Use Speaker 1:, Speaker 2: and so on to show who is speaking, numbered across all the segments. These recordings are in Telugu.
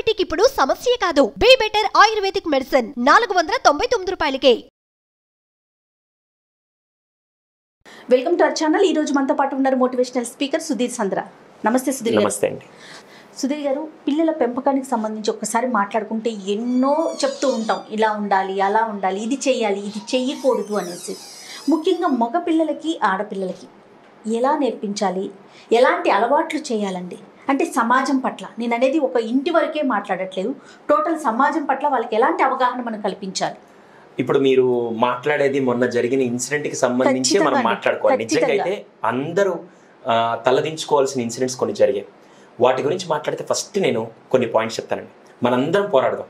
Speaker 1: డయాబెటిక్ ఇప్పుడు సమస్య కాదు బీ బెటర్ ఆయుర్వేదిక్ మెడిసిన్ నాలుగు వందల తొంభై తొమ్మిది రూపాయలకే
Speaker 2: వెల్కమ్ టు అవర్ ఛానల్ ఈ రోజు మనతో పాటు ఉన్నారు మోటివేషనల్ స్పీకర్ సుధీర్ సంద్ర నమస్తే సుధీర్ గారు
Speaker 3: నమస్తే అండి
Speaker 2: సుధీర్ గారు పిల్లల పెంపకానికి సంబంధించి ఒక్కసారి మాట్లాడుకుంటే ఎన్నో చెప్తూ ఉంటాం ఇలా ఉండాలి అలా ఉండాలి ఇది చేయాలి ఇది చెయ్యకూడదు అనేసి ముఖ్యంగా మగ పిల్లలకి ఆడపిల్లలకి ఎలా నేర్పించాలి ఎలాంటి అలవాట్లు చేయాలండి అంటే సమాజం పట్ల నేను అనేది ఒక ఇంటి వరకే మాట్లాడట్లేదు టోటల్ సమాజం పట్ల వాళ్ళకి ఎలాంటి అవగాహన మనం కల్పించాలి
Speaker 3: ఇప్పుడు మీరు మాట్లాడేది మొన్న జరిగిన ఇన్సిడెంట్ కి సంబంధించి మనం
Speaker 2: ఖచ్చితంగా.
Speaker 3: మాట్లాడుకోవాలి నిజంగా
Speaker 2: ఖచ్చితంగా.
Speaker 3: అయితే అందరూ ఆ, తలదించుకోవాల్సిన ఇన్సిడెంట్స్ కొన్ని జరిగాయి వాటి గురించి మాట్లాడితే ఫస్ట్ నేను కొన్ని పాయింట్స్ చెప్తానండి మనందరం పోరాడదాం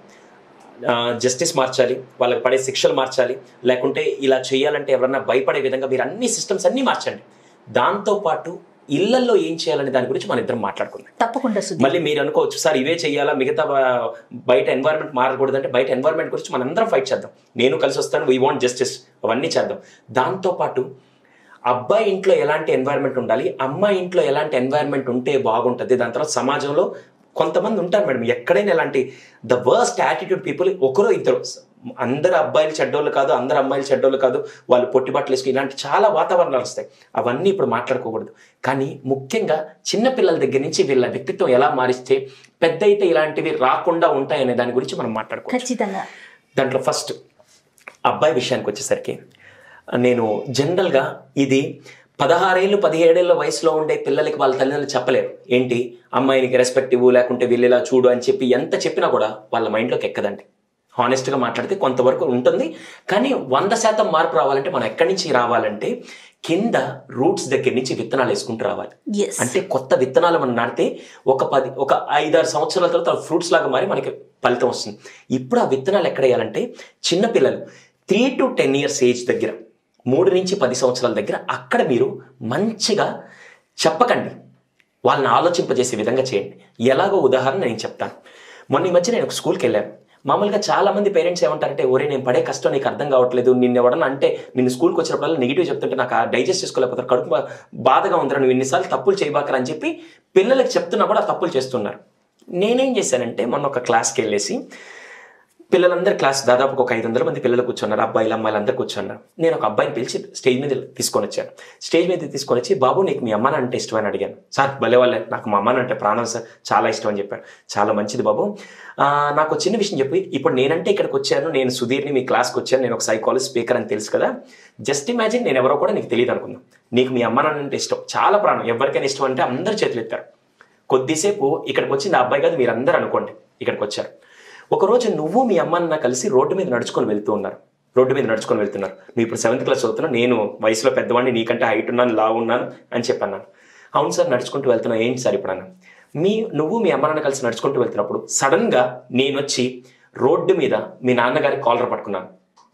Speaker 3: జస్టిస్ మార్చాలి వాళ్ళకి పడే శిక్షలు మార్చాలి లేకుంటే ఇలా చేయాలంటే ఎవరన్నా భయపడే విధంగా మీరు అన్ని సిస్టమ్స్ అన్నీ మార్చండి దాంతోపాటు ఇళ్లల్లో ఏం చేయాలనే దాని గురించి మన ఇద్దరం మాట్లాడుకుందాం
Speaker 2: తప్పకుండా సుధీర్
Speaker 3: మళ్ళీ మీరు అనుకోవచ్చు సార్ ఇవే చేయాలా మిగతా ఆ, బయట ఎన్వైరన్మెంట్ మారకూడదు అంటే బయట ఎన్వైరన్మెంట్ గురించి మనందరం ఫైట్ చేద్దాం నేను కలిసి వస్తాను వీ వాంట్ జస్టిస్ అవన్నీ చేద్దాం దాంతోపాటు అబ్బాయి ఇంట్లో ఎలాంటి ఎన్వైరన్మెంట్ ఉండాలి అమ్మాయి ఇంట్లో ఎలాంటి ఎన్వైరన్మెంట్ ఉంటే బాగుంటుంది దాని తర్వాత సమాజంలో కొంతమంది ఉంటారు మేడం ఎక్కడైనా ఎలాంటి ద వర్స్ట్ యాటిట్యూడ్ పీపుల్ ఒకరో ఇద్దరు అందరు అబ్బాయిలు చెడ్డోళ్ళు కాదు అందరు అమ్మాయిలు చెడ్డోళ్ళు కాదు వాళ్ళు పొట్టి బట్టలు వేసుకుని ఇలాంటి చాలా వాతావరణాలు వస్తాయి అవన్నీ ఇప్పుడు మాట్లాడుకోకూడదు కానీ ముఖ్యంగా చిన్న పిల్లల దగ్గర నుంచి వీళ్ళ వ్యక్తిత్వం ఎలా మారిస్తే పెద్ద అయితే ఇలాంటివి రాకుండా ఉంటాయనే దాని గురించి మనం మాట్లాడుకోవచ్చు
Speaker 2: ఖచ్చితంగా
Speaker 3: దాంట్లో ఫస్ట్ అబ్బాయి విషయానికి వచ్చేసరికి నేను జనరల్గా ఇది పదహారేళ్ళు పదిహేడేళ్ళ వయసులో ఉండే పిల్లలకి వాళ్ళ తల్లిదండ్రులు చెప్పలేరు ఏంటి అమ్మాయినికి రెస్పెక్ట్ ఇవ్వు లేకుంటే వీళ్ళేలా చూడు అని చెప్పి ఎంత చెప్పినా కూడా వాళ్ళ మైండ్లోకి ఎక్కదండి హానెస్ట్గా మాట్లాడితే కొంతవరకు ఉంటుంది కానీ వంద శాతం మార్పు రావాలంటే మనం ఎక్కడి నుంచి రావాలంటే కింద రూట్స్ దగ్గర నుంచి విత్తనాలు వేసుకుంటూ రావాలి
Speaker 2: ఎస్
Speaker 3: అంటే కొత్త విత్తనాలు మనం నాటితే ఒక పది ఒక ఐదారు సంవత్సరాల తర్వాత ఫ్రూట్స్ లాగా మారి మనకి ఫలితం వస్తుంది ఇప్పుడు ఆ విత్తనాలు ఎక్కడ వేయాలంటే చిన్నపిల్లలు three to ten years age దగ్గర మూడు నుంచి పది సంవత్సరాల దగ్గర అక్కడ మీరు మంచిగా చెప్పకండి వాళ్ళని ఆలోచింపజేసే విధంగా చేయండి ఎలాగో ఉదాహరణ నేను చెప్తాను మొన్న ఈ మధ్య నేను ఒక స్కూల్కి వెళ్ళాను మామూలుగా చాలా మంది పేరెంట్స్ ఏమంటారంటే ఒరే నేను పడే కష్టం నీకు అర్థం కావట్లేదు నిన్ను ఎవడన్నా అంటే నిన్ను స్కూల్కి వచ్చినప్పుడల్లా నెగిటివ్ చెప్తుంటే నాకు డైజెస్ట్ చేసుకోలేకపోతారు కడుపు బా- బాధగా ఉందిరా నువ్వు ఇన్నిసార్లు తప్పులు చేయబాకరా అని చెప్పి పిల్లలకి చెప్తున్నా కూడా ఆ తప్పులు చేస్తున్నారు నేనేం చేశానంటే మొన్న ఒక క్లాస్కి వెళ్ళేసి పిల్లలందరూ క్లాస్ దాదాపు ఒక ఐదు వందల మంది పిల్లలు కూర్చున్నారు అబ్బాయిలు అమ్మాయిలు అందరూ కూర్చున్నారు నేను ఒక అబ్బాయిని పిలిచి స్టేజ్ మీద తీసుకొని వచ్చాను స్టేజ్ మీద తీసుకొని వచ్చి బాబు నీకు మీ అమ్మ అంటే ఇష్టం అని అడిగాను సార్ భలే వాళ్ళే నాకు మా అమ్మ అంటే ప్రాణం సార్ చాలా ఇష్టం అని చెప్పారు చాలా మంచిది బాబు ఆ, నాకు ఒక చిన్న విషయం చెప్పి ఇప్పుడు నేనంటే ఇక్కడికి వచ్చాను నేను సుధీర్ని మీ క్లాస్కి వచ్చాను నేను ఒక సైకాలజీ స్పీకర్ అని తెలుసు కదా జస్ట్ ఇమాజిన్ నేను ఎవరో కూడా నీకు తెలియదు అనుకుందాం నీకు మీ అమ్మ నాన్న అంటే ఇష్టం చాలా ప్రాణం ఎవరికైనా ఇష్టం అంటే అందరు చేతులు ఎత్తారు కొద్దిసేపు ఇక్కడికి వచ్చింది ఆ అబ్బాయి కాదు మీరు అందరూ అనుకోండి ఇక్కడికి వచ్చారు ఒకరోజు నువ్వు మీ అమ్మ నాన్న కలిసి రోడ్డు మీద నడుచుకొని వెళ్తూ ఉన్నారు రోడ్డు మీద నడుచుకొని వెళ్తున్నారు నువ్వు ఇప్పుడు సెవెంత్ క్లాస్ చదువుతున్నావు నేను వయసులో పెద్దవాడిని నీకంటే హైట్ ఉన్నాను లావు ఉన్నాను అని చెప్పన్నాను అవును సార్ నడుచుకుంటూ వెళ్తున్నావు ఏంటి సార్ ఇప్పుడు అన్నాను మీ నువ్వు మీ అమ్మ నాన్న కలిసి నడుచుకుంటూ వెళ్తున్నప్పుడు సడన్గా నేను వచ్చి రోడ్డు మీద మీ నాన్నగారి కాలర్ పట్టుకున్నాను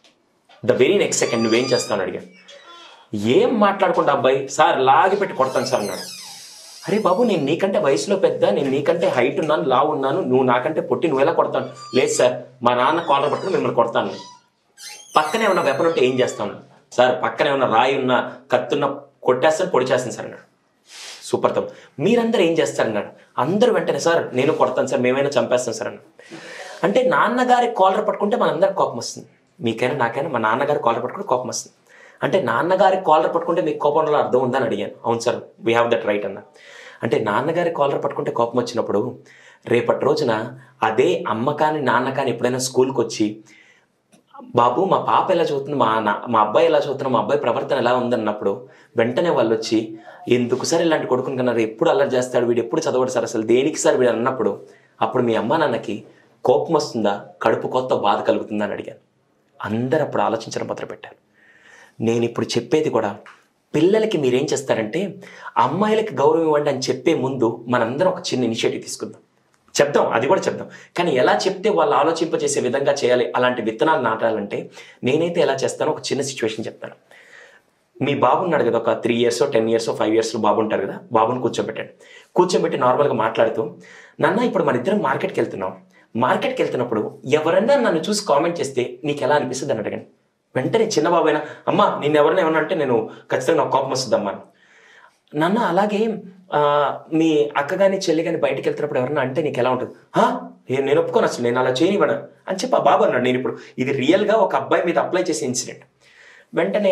Speaker 3: ద వెరీ నెక్స్ట్ సెకండ్ నువ్వేం చేస్తాను అడిగాను ఏం మాట్లాడకుండా అబ్బాయి సార్ లాగి పెట్టి కొడతాను సార్ అన్నాడు అరే బాబు నేను నీకంటే వయసులో పెద్ద నేను నీకంటే హైట్ ఉన్నాను లావు ఉన్నాను నువ్వు నాకంటే పొట్టి నువ్వు ఎలా కొడతాను లేదు సార్ మా నాన్న కాలర్ పట్టుకుని మిమ్మల్ని కొడతాను పక్కనే ఉన్న వెపన్ ఉంటే ఏం చేస్తాను సార్ పక్కనే ఉన్న రాయి ఉన్న కత్తున్న కొట్టేస్తాను పొడి చేస్తాను సార్ అన్నాడు సూపర్ తమ్ మీరందరూ ఏం చేస్తారన్నాడు అందరూ వెంటనే సార్ నేను కొడతాను సార్ మేమైనా చంపేస్తాం సార్ అన్నాడు అంటే నాన్నగారి కాలర్ పట్టుకుంటే మనందరికి కోపం వస్తుంది మీకైనా నాకైనా మా నాన్నగారి కాలర్ పట్టుకుంటే కోపం వస్తుంది అంటే నాన్నగారి కాలర్ పట్టుకుంటే మీకు కోపంలో అర్థం ఉందని అడిగాను అవును sir we have that right అన్న అంటే నాన్నగారి కాలర్ పట్టుకుంటే కోపం వచ్చినప్పుడు రేపటి రోజున అదే అమ్మ కానీ నాన్న కానీ ఎప్పుడైనా స్కూల్కి వచ్చి బాబు మా పాప ఎలా చదువుతుంది మా నా మా అబ్బాయి ఎలా చదువుతున్నా మా అబ్బాయి ప్రవర్తన ఎలా ఉందన్నప్పుడు వెంటనే వాళ్ళు వచ్చి ఎందుకు సార్ ఇలాంటి కొడుకుని కన్నారు ఎప్పుడు అల్లరి చేస్తాడు వీడు ఎప్పుడు చదవడు సార్ అసలు దేనికి సార్ వీడు అన్నప్పుడు అప్పుడు మీ అమ్మ నాన్నకి కోపం వస్తుందా కడుపు కొత్త బాధ కలుగుతుందా అని అడిగాను అందరు అప్పుడు ఆలోచించడం మొదలుపెట్టారు నేను ఇప్పుడు చెప్పేది కూడా పిల్లలకి మీరేం చేస్తారంటే అమ్మాయిలకి గౌరవం ఇవ్వండి అని చెప్పే ముందు మనందరం ఒక చిన్న ఇనిషియేటివ్ తీసుకుందాం చెప్దాం అది కూడా చెప్దాం కానీ ఎలా చెప్తే వాళ్ళు ఆలోచింపజేసే విధంగా చేయాలి అలాంటి విత్తనాలు నాటాలంటే నేనైతే ఎలా చేస్తానో ఒక చిన్న సిచ్యువేషన్ చెప్తాను మీ బాబు ఉన్నాడు కదా ఒక three years ten years five years బాబు ఉంటారు కదా బాబుని కూర్చోబెట్టండి కూర్చోబెట్టి నార్మల్గా మాట్లాడుతూ నాన్న ఇప్పుడు మన ఇద్దరం మార్కెట్కి వెళ్తున్నాం మార్కెట్కి వెళ్తున్నప్పుడు ఎవరన్నా నన్ను చూసి కామెంట్ చేస్తే నీకు ఎలా అనిపిస్తుంది అని అడగండి వెంటనే చిన్న బాబు అయినా అమ్మ నేను ఎవరైనా ఏమన్నా అంటే నేను ఖచ్చితంగా నాకు కోపం వస్తుంది అమ్మా అని. నాన్న అలాగే ఆ, మీ అక్క కానీ చెల్లి కానీ బయటికి వెళ్తున్నప్పుడు ఎవరన్నా అంటే నీకు ఎలా ఉంటుంది "హా? ఏ నేను ఒప్పుకోను అసలు నేను అలా చేయనివ్వను అని చెప్పి ఆ బాబు అన్నాడు నేను ఇప్పుడు ఇది రియల్గా ఒక అబ్బాయి మీద అప్లై చేసే ఇన్సిడెంట్ వెంటనే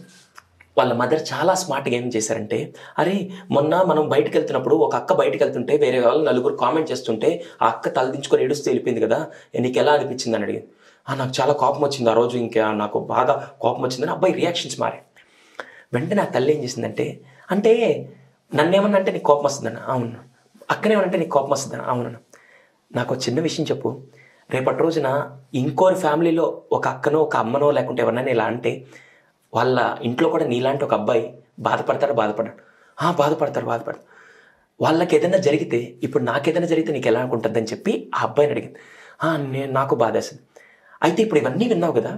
Speaker 3: వాళ్ళ మదర్ చాలా స్మార్ట్గా ఏం చేశారంటే అరే మొన్న మనం బయటకు వెళ్తున్నప్పుడు ఒక అక్క బయటకు వెళ్తుంటే వేరే వాళ్ళు నలుగురు కామెంట్ చేస్తుంటే ఆ అక్క తలదించుకొని ఏడుస్తూ వెళ్ళిపోయింది కదా నీకు ఎలా అనిపించింది అని అడిగింది "ఆ, నాకు చాలా కోపం వచ్చింది ఆ రోజు ఇంకా నాకు బాగా కోపం వచ్చిందని అబ్బాయి రియాక్షన్స్ మారాయి వెంటనే ఆ తల్లి ఏం చేసిందంటే అంటే నన్నేమన్నా అంటే నీకు కోపం వస్తుందన్న అవును అక్కనేమనంటే నీకు కోపం వస్తుందన్న అవునన్న నాకు ఒక చిన్న విషయం చెప్పు రేపటి రోజున ఇంకోరి ఫ్యామిలీలో ఒక అక్కనో ఒక అమ్మనో లేకుంటే ఎవరన్నా ఇలా అంటే వాళ్ళ ఇంట్లో కూడా నీలాంటి ఒక అబ్బాయి బాధపడతారో బాధపడ్డాడు "ఆ, బాధపడతారు బాధపడతారు వాళ్ళకి ఏదైనా జరిగితే ఇప్పుడు నాకేదైనా జరిగితే నీకు ఎలా అనుకుంటుంది అని చెప్పి ఆ అబ్బాయిని అడిగింది "ఆ, నేను నాకు బాధేసింది అయితే ఇప్పుడు ఇవన్నీ విన్నావు కదా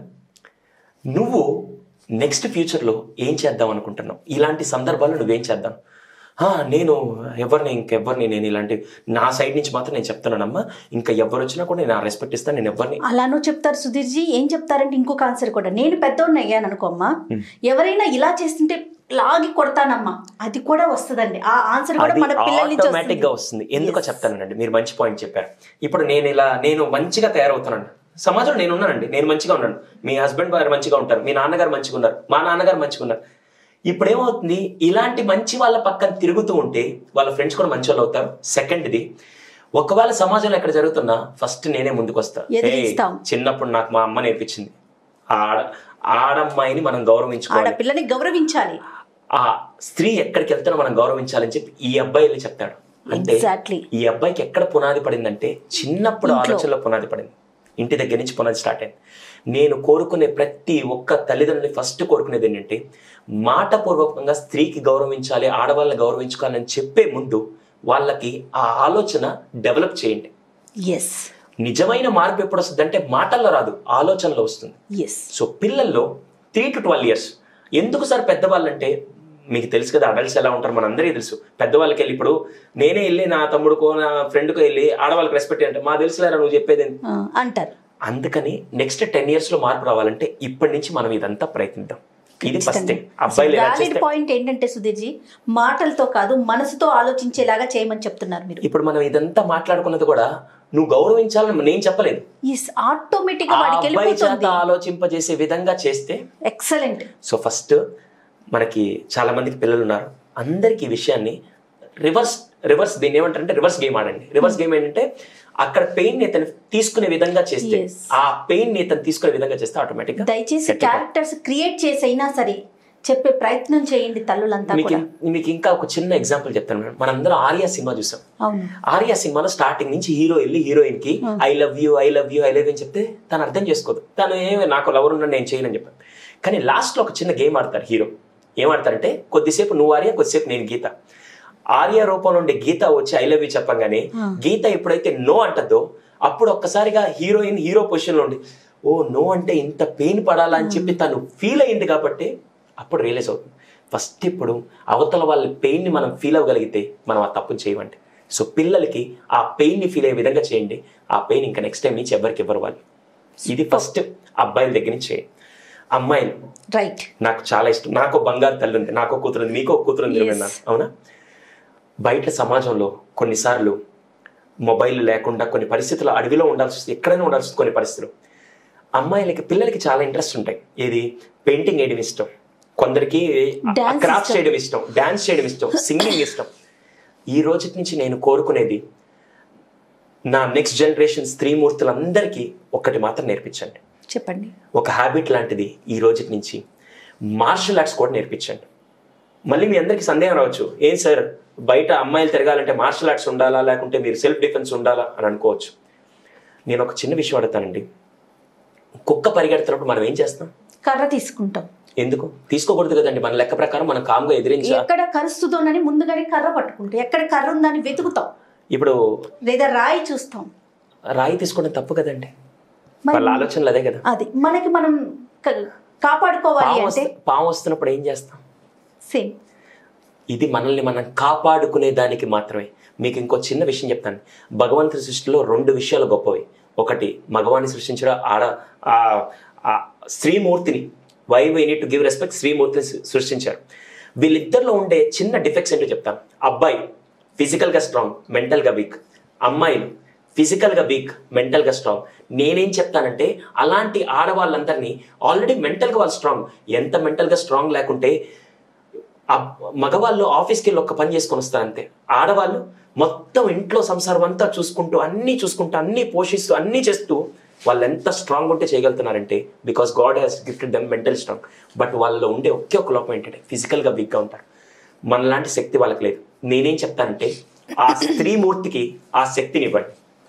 Speaker 3: నువ్వు నెక్స్ట్ ఫ్యూచర్లో ఏం చేద్దాం అనుకుంటున్నావు ఇలాంటి సందర్భాల్లో నువ్వేం చేద్దాం "ఆ, నేను ఎవరిని ఇంకెవరిని నేను ఇలాంటి నా సైడ్ నుంచి మాత్రం నేను చెప్తున్నానమ్మా ఇంకా ఎవరు వచ్చినా కూడా నేను ఆ రెస్పెక్ట్ ఇస్తాను నేను ఎవరిని
Speaker 2: అలానూ చెప్తారు సుధీర్జీ ఏం చెప్తారంటే ఇంకొక ఆన్సర్ కూడా నేను పెద్దోడిని అయ్యాను అనుకోమ్మా ఎవరైనా ఇలా చేస్తుంటే లాగి కొడతానమ్మా అది కూడా వస్తుందండి ఆ ఆన్సర్ కూడా
Speaker 3: అది
Speaker 2: మన పిల్లల నుంచి
Speaker 3: ఆటోమేటిక్ గా
Speaker 2: వస్తుంది.
Speaker 3: వస్తుంది ఎందుకో
Speaker 2: Yes.
Speaker 3: చెప్తానండి మీరు మంచి పాయింట్ చెప్పారు ఇప్పుడు నేను ఇలా నేను మంచిగా తయారవుతున్నాను సమాజంలో నేను ఉన్నానండి నేను మంచిగా ఉన్నాను మీ హస్బెండ్ గారు మంచిగా ఉంటారు మీ నాన్నగారు మంచిగా ఉన్నారు మా నాన్నగారు మంచిగా ఉన్నారు ఇప్పుడు ఏమవుతుంది ఇలాంటి మంచి వాళ్ళ పక్కన తిరుగుతూ ఉంటే వాళ్ళ ఫ్రెండ్స్ కూడా మంచి వాళ్ళు అవుతారు సెకండ్ది ఒకవేళ సమాజంలో ఎక్కడ జరుగుతున్నా ఫస్ట్ నేనే ముందుకు వస్తా
Speaker 2: ఎదిరిస్తాం.
Speaker 3: "ఏయ్, చిన్నప్పుడు నాకు మా అమ్మ నేర్పించింది ఆడ ఆడమ్మాయిని మనం గౌరవించుకోవాలి
Speaker 2: ఆడపిల్లని గౌరవించాలి
Speaker 3: ఆ స్త్రీ ఎక్కడికి వెళ్తానో మనం గౌరవించాలని చెప్పి ఈ అబ్బాయి వెళ్ళి చెప్తాడు అంటే
Speaker 2: Exactly.
Speaker 3: ఈ అబ్బాయికి ఎక్కడ పునాది పడిందంటే చిన్నప్పుడు
Speaker 2: ఇంట్లో.
Speaker 3: ఆలోచనలో పునాది పడింది ఇంటి దగ్గర నుంచి పునాది స్టార్ట్ అయింది నేను కోరుకునే ప్రతి ఒక్క తల్లిదండ్రులు ఫస్ట్ కోరుకునేది ఏంటంటే మాటపూర్వకంగా స్త్రీకి గౌరవించాలి ఆడవాళ్ళని గౌరవించుకోవాలని చెప్పే ముందు వాళ్ళకి ఆ ఆలోచన డెవలప్ చేయండి
Speaker 2: ఎస్
Speaker 3: నిజమైన మార్పు ఎప్పుడు వస్తుంది అంటే మాటల్లో రాదు ఆలోచనలో వస్తుంది
Speaker 2: ఎస్
Speaker 3: సో పిల్లల్లో త్రీ టు ట్వెల్వ్ ఇయర్స్ ఎందుకు సార్ పెద్దవాళ్ళంటే మీకు తెలుసు కదా అడల్ట్స్ ఎలా ఉంటారు మనందరికీ తెలుసు పెద్దవాళ్ళకి వెళ్ళి ఇప్పుడు నేనే వెళ్ళి నా తమ్ముడుకో నా ఫ్రెండ్కో వెళ్ళి ఆడవాళ్ళకి రెస్పెక్ట్ అంటే మా తెలుసులేరా నువ్వు చెప్పేది ఏంటి?"
Speaker 2: అంటారు
Speaker 3: అందుకని నెక్స్ట్ టెన్ ఇయర్స్ లో మార్పు రావాలంటే ఇప్పటి నుంచి మనం ఇదంతా ప్రయత్నిద్దాం ఇది ఫస్ట్ థింగ్
Speaker 2: ఖచ్చితంగా.
Speaker 3: అబ్బాయిలు ఎలా
Speaker 2: వ్యాలిడ్
Speaker 3: చేస్తే
Speaker 2: పాయింట్ ఏంటంటే సుధీర్జీ మాటలతో కాదు మనసుతో ఆలోచించేలాగా చేయమని చెప్తున్నారు మీరు
Speaker 3: ఇప్పుడు మనం ఇదంతా మాట్లాడుకున్నది కూడా నువ్వు గౌరవించాలని నేను చెప్పలేదు
Speaker 2: ఎస్ ఆటోమేటిక్ గా
Speaker 3: ఆ
Speaker 2: వాడికి
Speaker 3: అబ్బాయి చేత
Speaker 2: వెళ్ళిపోతుంది
Speaker 3: ఆలోచింపజేసే విధంగా చేస్తే
Speaker 2: ఎక్సలెంట్
Speaker 3: సో ఫస్ట్ మనకి చాలా మందికి పిల్లలు ఉన్నారు అందరికి ఈ విషయాన్ని రివర్స్ రివర్స్ దీన్ని ఏమంటారంటే రివర్స్ గేమ్ ఆడండి రివర్స్ గేమ్ ఏంటంటే అక్కడ పెయిన్ ని ఇతను తీసుకునే విధంగా చేస్తే
Speaker 2: Yes.
Speaker 3: ఆ పెయిన్ ని ఇతను తీసుకునే విధంగా చేస్తే ఆటోమేటిక్ గా
Speaker 2: దయచేసి
Speaker 3: settle అయిపోతుంది.
Speaker 2: క్యారెక్టర్స్ క్రియేట్ చేసైనా సరే చెప్పే ప్రయత్నం చేయండి తల్లులంతా
Speaker 3: మీకు
Speaker 2: కూడా
Speaker 3: మీకు ఇంకా ఒక చిన్న ఎగ్జాంపుల్ చెప్తాను మేడం మనందరం ఆర్యా సినిమా చూసాం
Speaker 2: అవును
Speaker 3: ఆర్యా సినిమాలో స్టార్టింగ్ నుంచి హీరో వెళ్ళి హీరోయిన్ కి I love you I love you I love you అని చెప్తే తను అర్థం చేసుకోదు తను ఏమి నాకు లవర్ ఉన్నాడు నేను చేయనని చెప్పాను కానీ లాస్ట్ లో ఒక చిన్న గేమ్ ఆడతారు హీరో ఏం ఆడతారంటే కొద్దిసేపు నువ్వు ఆర్య కొద్దిసేపు నేను గీత ఆర్య రూపంలో ఉండే గీత వచ్చి ఐ లవ్ యూ చెప్పంగానే గీత ఎప్పుడైతే నో అంటదో అప్పుడు ఒక్కసారిగా హీరోయిన్ హీరో పొజిషన్ లో ఉండి ఓ నో అంటే ఇంత పెయిన్ పడాలా అని చెప్పి తను ఫీల్ అయ్యింది కాబట్టి అప్పుడు రియలైజ్ అవుతుంది ఫస్ట్ ఇప్పుడు అవతల వాళ్ళ పెయిన్ని మనం ఫీల్ అవ్వగలిగితే మనం ఆ తప్పుని చేయమండి సో పిల్లలకి ఆ పెయిన్ని ఫీల్ అయ్యే విధంగా చేయండి ఆ పెయిన్ ఇంకా నెక్స్ట్ టైం నుంచి ఎవరికి ఇవ్వరు వాళ్ళు ఇది ఫస్ట్ అబ్బాయిల దగ్గర నుంచి చేయండి అమ్మాయిలు
Speaker 2: రైట్
Speaker 3: నాకు చాలా ఇష్టం నాకు బంగారు తల్లి ఉంది నాకు కూతురు ఉంది మీకు ఒక కూతురు ఉంది
Speaker 2: Yes.
Speaker 3: విన్నాను అవునా బయట సమాజంలో కొన్నిసార్లు మొబైల్ లేకుండా కొన్ని పరిస్థితులు అడవిలో ఉండాల్సి వస్తుంది ఎక్కడైనా ఉండాల్సి వస్తుంది కొన్ని పరిస్థితులు అమ్మాయిలకి పిల్లలకి చాలా ఇంట్రెస్ట్ ఉంటాయి ఏది పెయింటింగ్ వేయడం ఇష్టం కొందరికి
Speaker 2: Dance
Speaker 3: క్రాఫ్ట్
Speaker 2: ఇష్టం.
Speaker 3: చేయడం ఇష్టం డాన్స్ చేయడం ఇష్టం సింగింగ్ ఇష్టం ఈ రోజు నుంచి నేను కోరుకునేది నా నెక్స్ట్ జనరేషన్ స్త్రీమూర్తులందరికీ ఒక్కటి మాత్రం నేర్పించండి
Speaker 2: చెప్పండి
Speaker 3: ఒక హ్యాబిట్ లాంటిది ఈ రోజు నుంచి మార్షల్ ఆర్ట్స్ కూడా నేర్పించండి మళ్ళీ మీ అందరికీ సందేహం రావచ్చు ఏం సార్ బయట అమ్మాయిలు తిరగాలంటే మార్షల్ ఆర్ట్స్ ఉండాలా లేకుంటే మీరు సెల్ఫ్ డిఫెన్స్ ఉండాలా అని అనుకోవచ్చు నేను ఒక చిన్న విషయం అడుగుతానండి కుక్క పరిగెడుతున్నప్పుడు మనం ఏం చేస్తాం
Speaker 2: కర్ర తీసుకుంటాం
Speaker 3: ఎందుకు తీసుకోకూడదు కదండి మన లెక్క ప్రకారం మనం కామ్గా ఎదిరించా
Speaker 2: ఎక్కడ కరుస్తుందోనని ముందుగానే కర్ర పట్టుకుంటాం ఎక్కడ కర్ర ఉందని వెతుకుతాం
Speaker 3: ఇప్పుడు
Speaker 2: లేదా రాయి చూస్తాం
Speaker 3: రాయి తీసుకోవడం తప్పు కదండి
Speaker 2: మరి-
Speaker 3: వాళ్ళ ఆలోచనలు అదే కదా
Speaker 2: అది మనకి మనం క- కాపాడుకోవాలి
Speaker 3: పాము
Speaker 2: అంటే
Speaker 3: వస్తు- పాము వస్తున్నప్పుడు ఏం చేస్తాం
Speaker 2: సేమ్
Speaker 3: ఇది మనల్ని మనం కాపాడుకునే దానికి మాత్రమే మీకు ఇంకో చిన్న విషయం చెప్తాను భగవంతుడి సృష్టిలో రెండు విషయాలు గొప్పవి ఒకటి మగవాణ్ణి సృష్టించడం ఆడ ఆ- ఆ స్త్రీమూర్తిని why why need to give respect స్త్రీమూర్తిని సృ- సృష్టించారు వీళ్ళిద్దరిలో ఉండే చిన్న డిఫెక్ట్స్ ఏంటో చెప్తాను అబ్బాయి ఫిజికల్గా స్ట్రాంగ్ మెంటల్గా వీక్ అమ్మాయిలు ఫిజికల్గా వీక్ మెంటల్గా స్ట్రాంగ్ నేనేం చెప్తానంటే అలాంటి ఆడవాళ్ళందరినీ ఆల్రెడీ మెంటల్గా వాళ్ళు స్ట్రాంగ్ ఎంత మెంటల్గా స్ట్రాంగ్ లేకుంటే ఆ మగవాళ్ళు ఆఫీస్కి వెళ్ళి ఒక్క పని చేసుకొని వస్తారంతే ఆడవాళ్ళు మొత్తం ఇంట్లో సంసారం అంతా చూసుకుంటూ అన్నీ చూసుకుంటూ అన్నీ పోషిస్తూ అన్నీ చేస్తూ వాళ్ళు ఎంత స్ట్రాంగ్ ఉంటే చేయగలుగుతున్నారంటే because God has gifted them mental strong but వాళ్ళలో ఉండే ఒకే ఒక లోపం ఏంటంటే ఫిజికల్గా వీక్గా ఉంటారు మనలాంటి శక్తి వాళ్ళకి లేదు నేనేం చెప్తానంటే ఆ స్త్రీ మూర్తికి ఆ శక్తిని ఇవ్వండి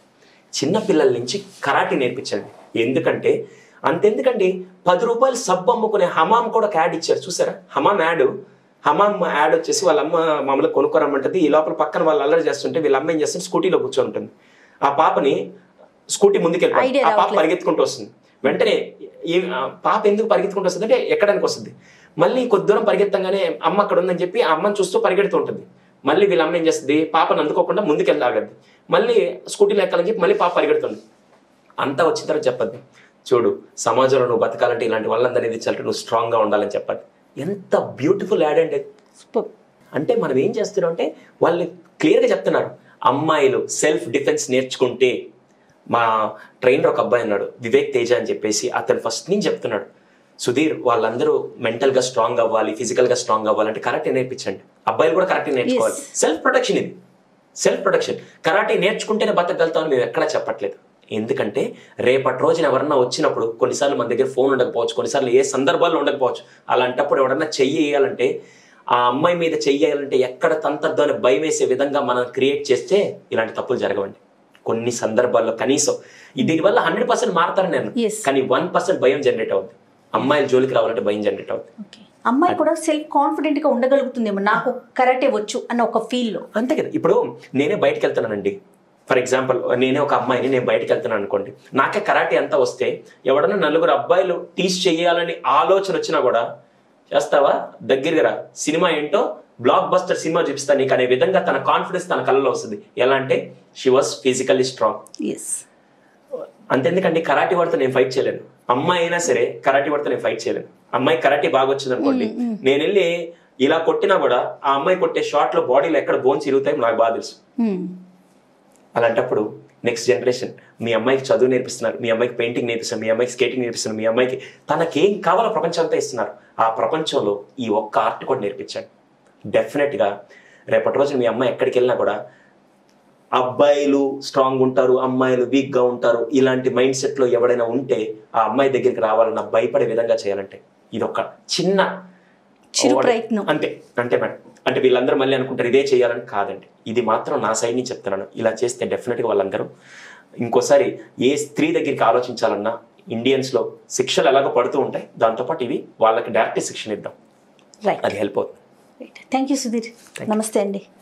Speaker 3: చిన్న పిల్లల నుంచి కరాటే నేర్పించండి ఎందుకంటే అంతెందుకండి పది రూపాయలు సబ్బు అమ్ముకునే హమాం కూడా ఒక యాడ్ ఇచ్చారు చూసారా హమాం యాడ్ హమాం యాడ్ వచ్చేసి వాళ్ళ అమ్మ మామూలుగా కొనుక్కోరమ్మంటది ఈ లోపల పక్కన వాళ్ళు అల్లరి చేస్తుంటే వీళ్ళ అమ్మ ఏం చేస్తుంది స్కూటీలో కూర్చొని ఉంటుంది ఆ పాపని స్కూటీ ముందుకెళ్ళి
Speaker 2: Idea
Speaker 3: ఆ పాప
Speaker 2: రావట్లేదు.
Speaker 3: పరిగెత్తుకుంటూ వస్తుంది వెంటనే ఈ ఆ పాప ఎందుకు పరిగెత్తుకుంటూ వస్తుంది అంటే ఎక్కడానికి వస్తుంది మళ్ళీ కొద్ది దూరం పరిగెత్తంగానే అమ్మ అక్కడ ఉందని చెప్పి ఆ అమ్మని చూస్తూ పరిగెడుతూ ఉంటుంది మళ్ళీ వీళ్ళ అమ్మ ఏం చేస్తుంది పాపను అందుకోకుండా ముందుకెళ్ళి ఆగద్ది మళ్ళీ స్కూటీలో ఎక్కాలని చెప్పి మళ్ళీ పాప పరిగెడుతుంది అంతా వచ్చిన తర్వాత చెప్పద్దు చూడు సమాజంలో నువ్వు బతకాలంటే ఇలాంటి వాళ్ళందరినీ ఎదిరించాలంటే నువ్వు స్ట్రాంగ్గా ఉండాలని చెప్పద్దు ఎంత బ్యూటిఫుల్ యాడ్ అండి
Speaker 2: Superb.
Speaker 3: అంటే మనం ఏం చేస్తున్నాం అంటే వాళ్ళు క్లియర్గా చెప్తున్నారు అమ్మాయిలు సెల్ఫ్ డిఫెన్స్ నేర్చుకుంటే మా ట్రైనర్ ఒక అబ్బాయి ఉన్నాడు వివేక్ తేజ అని చెప్పేసి అతను ఫస్ట్ నుంచి చెప్తున్నాడు సుధీర్ వాళ్ళందరూ మెంటల్గా స్ట్రాంగ్ అవ్వాలి ఫిజికల్గా స్ట్రాంగ్ అవ్వాలంటే కరాటే నేర్పించండి అబ్బాయిలు కూడా కరాటే నేర్చుకోవాలి సెల్ఫ్ ప్రొటెక్షన్ ఇది సెల్ఫ్ ప్రొటెక్షన్ కరాటే నేర్చుకుంటేనే బతకగలుగుతామని మేము ఎక్కడా చెప్పట్లేదు ఎందుకంటే రేపటి రోజున ఎవరన్నా వచ్చినప్పుడు కొన్నిసార్లు మన దగ్గర ఫోన్ ఉండకపోవచ్చు కొన్నిసార్లు ఏ సందర్భాల్లో ఉండకపోవచ్చు అలాంటప్పుడు ఎవరన్నా చెయ్యి వేయాలంటే ఆ అమ్మాయి మీద చెయ్యాలంటే ఎక్కడ తంతద్దో అని భయం వేసే విధంగా మనం క్రియేట్ చేస్తే ఇలాంటి తప్పులు జరగవండి కొన్ని సందర్భాల్లో కనీసం ఈ దీనివల్ల హండ్రెడ్ పర్సెంట్ మారుతారు నేను
Speaker 2: Yes.
Speaker 3: కానీ వన్ పర్సెంట్ భయం జనరేట్ అవుతుంది అమ్మాయిల జోలికి రావాలంటే భయం జనరేట్ అవుతుంది
Speaker 2: ఓకే అమ్మాయి కూడా సెల్ఫ్ కాన్ఫిడెంట్ గా ఉండగలుగుతుందేమో నాకు కరాటే వచ్చు అన్న ఒక ఫీల్ లో
Speaker 3: అంతే కదా ఇప్పుడు నేనే బయటకు వెళ్తున్నానండి ఫర్ ఎగ్జాంపుల్ నేనే ఒక అమ్మాయిని నేను బయటకు వెళ్తున్నాను అనుకోండి నాకే కరాటే అంతా వస్తే ఎవడన్నా నలుగురు అబ్బాయిలు టీచ్ చేయాలని ఆలోచన వచ్చినా కూడా చేస్తావా దగ్గరగా రా సినిమా ఏంటో బ్లాక్ బస్టర్ సినిమా చూపిస్తా నీకు అనే విధంగా తన కాన్ఫిడెన్స్ తన కళ్ళలో వస్తుంది ఎలా అంటే she was physically strong
Speaker 2: yes
Speaker 3: అంతెందుకండి కరాటీ వాడితో నేను ఫైట్ చేయలేను అమ్మాయి అయినా సరే కరాటీ వాడితో నేను ఫైట్ చేయలేను అమ్మాయి కరాటీ బాగా వచ్చింది అనుకోండి నేను వెళ్ళి ఇలా కొట్టినా కూడా ఆ అమ్మాయి కొట్టే షాట్ లో బాడీలో ఎక్కడ బోన్స్ ఇరుగుతాయి నాకు బాగా తెలుసు అలాంటప్పుడు నెక్స్ట్ జనరేషన్ మీ అమ్మాయికి చదువు నేర్పిస్తున్నారు మీ అమ్మాయికి పెయింటింగ్ నేర్పిస్తున్నారు మీ అమ్మాయికి స్కేటింగ్ నేర్పిస్తున్నారు మీ అమ్మాయికి తనకేం కావాలో ప్రపంచం అంతా ఇస్తున్నారు ఆ ప్రపంచంలో ఈ ఒక్క ఆర్ట్ కూడా నేర్పించండి డెఫినెట్గా రేపటి రోజు మీ అమ్మాయి ఎక్కడికి వెళ్ళినా కూడా అబ్బాయిలు స్ట్రాంగ్ ఉంటారు అమ్మాయిలు వీక్గా ఉంటారు ఇలాంటి మైండ్ సెట్లో ఎవడైనా ఉంటే ఆ అమ్మాయి దగ్గరికి రావాలన్న భయపడే విధంగా చేయాలంటే ఇది ఒక చిన్న
Speaker 2: చిరు ప్రయత్నం.
Speaker 3: అంతే అంతే మేడం అంటే వీళ్ళందరూ మళ్ళీ అనుకుంటారు ఇదే చేయాలని కాదండి ఇది మాత్రం నా సైడ్ నుంచి చెప్తున్నాను ఇలా చేస్తే డెఫినెట్గా వాళ్ళందరూ ఇంకోసారి ఏ స్త్రీ దగ్గరికి ఆలోచించాలన్నా ఇండియన్స్లో శిక్షలు ఎలాగో పడుతూ ఉంటాయి దాంతోపాటు ఇవి వాళ్ళకి డైరెక్ట్ శిక్షణ ఇద్దాం
Speaker 2: రైట్
Speaker 3: అది హెల్ప్ అవుతుంది
Speaker 2: థ్యాంక్ యూ సుధీర్ నమస్తే అండి